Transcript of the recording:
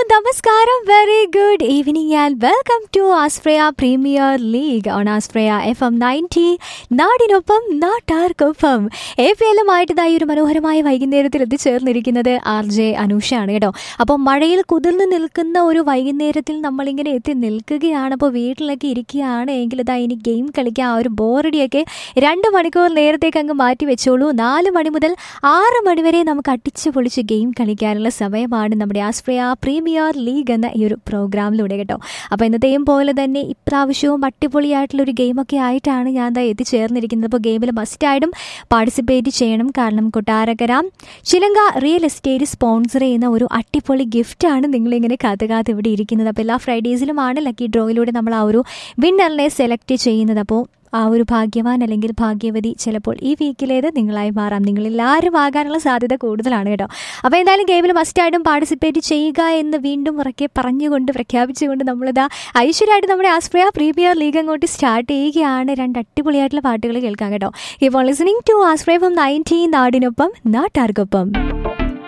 നമസ്കാരം very good evening and welcome to Aspria premier league on Aspria F M ninety നാടിനൊപ്പം നാട്ടാർക്കൊപ്പം A P എല്ലുമായിട്ട് ഇതായി ഒരു മനോഹരമായ വൈകുന്നേരത്തിൽ എത്തിച്ചേർന്നിരിക്കുന്നത് ആർ ജെ അനൂഷയാണ് കേട്ടോ അപ്പോൾ മഴയിൽ കുതിർന്ന് നിൽക്കുന്ന ഒരു വൈകുന്നേരത്തിൽ നമ്മളിങ്ങനെ എത്തി നിൽക്കുകയാണ് അപ്പോൾ വീട്ടിലൊക്കെ ഇരിക്കുകയാണ് എങ്കിൽ ഇതാ ഇനി ഗെയിം കളിക്കാൻ ആ ഒരു ബോറടിയൊക്കെ രണ്ട് മണിക്കൂർ നേരത്തേക്ക് അങ്ങ് മാറ്റി വെച്ചോളൂ നാല് മണി മുതൽ ആറ് മണി വരെ നമുക്ക് അടിച്ചു പൊളിച്ച് ഗെയിം കളിക്കാനുള്ള സമയമാണ് നമ്മുടെ ആസ്പ്രയ പ്രീമിയർ ലീഗ് എന്ന ഈ ഒരു പ്രോഗ്രാമിലൂടെ കേട്ടോ അപ്പോൾ ഇന്നത്തെയും പോലെ തന്നെ ഇപ്രാവശ്യവും അടിപൊളിയായിട്ടുള്ള ഒരു ഗെയിമൊക്കെ ആയിട്ടാണ് ഞാൻ ദാ എത്തിച്ചേർന്നിരിക്കുന്നത് അപ്പോൾ ഗെയിമിൽ മസ്റ്റായിട്ടും പാർട്ടിസിപ്പേറ്റ് ചെയ്യണം കാരണം കൊട്ടാരക്കര ചിലങ്ക റിയൽ എസ്റ്റേറ്റ് സ്പോൺസർ ചെയ്യുന്ന ഒരു അടിപൊളി ഗിഫ്റ്റാണ് നിങ്ങളിങ്ങനെ കാത്ത് കാത്ത് ഇവിടെ ഇരിക്കുന്നത് അപ്പോൾ എല്ലാ ഫ്രൈഡേസിലുമാണ് ലക്കി ഡ്രോയിലൂടെ നമ്മൾ ആ ഒരു വിന്നറിനെ സെലക്ട് ചെയ്യുന്നത് അപ്പോൾ ആ ഒരു ഭാഗ്യവാൻ അല്ലെങ്കിൽ ഭാഗ്യവതി ചിലപ്പോൾ ഈ വീക്കിലേത് നിങ്ങളായി മാറാം നിങ്ങളെല്ലാവരും ആകാനുള്ള സാധ്യത കൂടുതലാണ് കേട്ടോ അപ്പോൾ എന്തായാലും ഗെയിമിൽ മസ്റ്റായിട്ടും പാർട്ടിസിപ്പേറ്റ് ചെയ്യുക എന്ന് വീണ്ടും ഉറക്കെ പറഞ്ഞുകൊണ്ട് പ്രഖ്യാപിച്ചുകൊണ്ട് നമ്മളിതാ ഐശ്വര്യമായിട്ട് നമ്മുടെ ആസ്പ്രിയ പ്രീമിയർ ലീഗ് അങ്ങോട്ട് സ്റ്റാർട്ട് ചെയ്യുകയാണ് രണ്ട് അടിപൊളിയായിട്ടുള്ള പാട്ടുകൾ കേൾക്കാം കേട്ടോ ഇപ്പോൾ listening to Aspria from nineteen നാടിനൊപ്പം നാട്ടാർക്കൊപ്പം